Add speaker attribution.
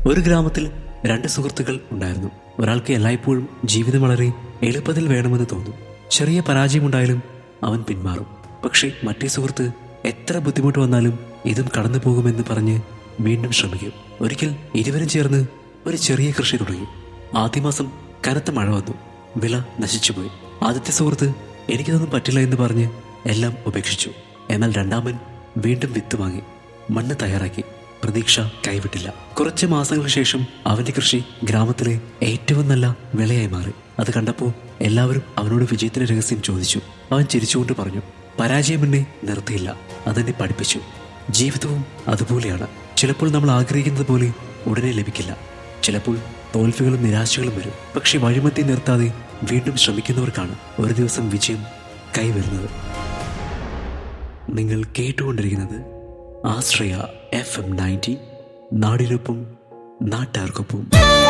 Speaker 1: ഒരു ഗ്രാമത്തിൽ രണ്ട് സുഹൃത്തുക്കൾ ഉണ്ടായിരുന്നു ഒരാൾക്ക് എല്ലായ്പ്പോഴും ജീവിതം വളരെ എളുപ്പത്തിൽ വേണമെന്ന് തോന്നും ചെറിയ പരാജയമുണ്ടായാലും അവൻ പിന്മാറും പക്ഷേ മറ്റേ സുഹൃത്ത് എത്ര ബുദ്ധിമുട്ട് വന്നാലും ഇതും കടന്നു പോകുമെന്ന് പറഞ്ഞ് വീണ്ടും ശ്രമിക്കും ഒരിക്കൽ ഇരുവരും ചേർന്ന് ഒരു ചെറിയ കൃഷി തുടങ്ങി ആദ്യ മാസം കനത്ത മഴ വന്നു വിള നശിച്ചുപോയി ആദ്യത്തെ സുഹൃത്ത് എനിക്കിതൊന്നും പറ്റില്ല എന്ന് പറഞ്ഞ് എല്ലാം ഉപേക്ഷിച്ചു എന്നാൽ രണ്ടാമൻ വീണ്ടും വിത്ത് വാങ്ങി മണ്ണ് തയ്യാറാക്കി പ്രതീക്ഷ കൈവിട്ടില്ല കുറച്ച് മാസങ്ങൾക്ക് ശേഷം അവന്റെ കൃഷി ഗ്രാമത്തിലെ ഏറ്റവും നല്ല വിളയായി മാറി അത് കണ്ടപ്പോൾ എല്ലാവരും അവനോട് വിജയത്തിന്റെ രഹസ്യം ചോദിച്ചു അവൻ ചിരിച്ചുകൊണ്ട് പറഞ്ഞു പരാജയം എന്നെ നിർത്തിയില്ല അതെന്നെ പഠിപ്പിച്ചു ജീവിതവും അതുപോലെയാണ് ചിലപ്പോൾ നമ്മൾ ആഗ്രഹിക്കുന്നത് പോലെ ഉടനെ ലഭിക്കില്ല ചിലപ്പോൾ തോൽവികളും നിരാശകളും വരും പക്ഷെ വഴിമത്തി നിർത്താതെ വീണ്ടും ശ്രമിക്കുന്നവർക്കാണ് ഒരു ദിവസം വിജയം കൈവരുന്നത് നിങ്ങൾ കേട്ടുകൊണ്ടിരിക്കുന്നത് ആശ്രയ എഫ് എം നയൻറ്റി നാടിനൊപ്പം നാട്ടാർക്കൊപ്പം